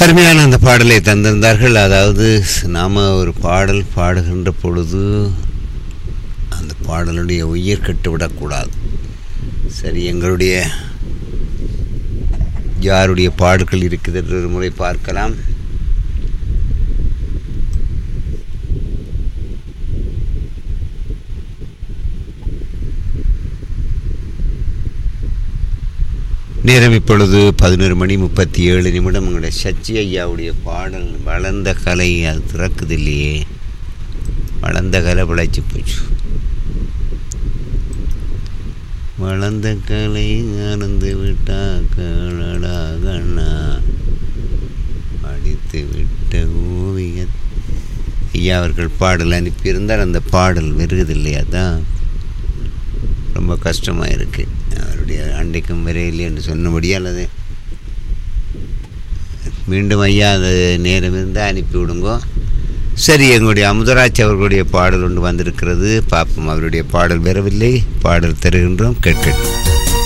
அருமையான அந்த பாடலை தந்திருந்தார்கள் அதாவது நாம ஒரு பாடல் பாடுகின்ற பொழுது அந்த பாடலுடைய உயிர் கட்டுவிடக்கூடாது சரி எங்களுடைய யாருடைய பாடல்கள் இருக்குது என்று ஒரு முறை பார்க்கலாம் நேரம் இப்பொழுது பதினொரு மணி முப்பத்தி ஏழு நிமிடம் உங்களுடைய சச்சி ஐயாவுடைய பாடல் வளர்ந்த கலை அது திறக்குது இல்லையே வளர்ந்த கலை பிழைச்சி போச்சு வளர்ந்த கலை அறந்து விட்டா கலடா கண்ணா அடித்து விட்ட ஓவிய ஐயா அவர்கள் பாடல் அனுப்பியிருந்தார் அந்த பாடல் வருகிறது இல்லையா தான் ரொம்ப கஷ்டமாக இருக்குது அவருடைய அண்டைக்கும் விரையில் என்று சொன்னபடியால் அது மீண்டும் ஐயா அது நேரம் இருந்தால் அனுப்பி விடுங்கோ சரி எங்களுடைய அமுதராஜ் அவர்களுடைய பாடல் ஒன்று வந்திருக்கிறது பார்ப்போம் அவருடைய பாடல் வரவில்லை பாடல் தருகின்றோம் கேட்கட்டும்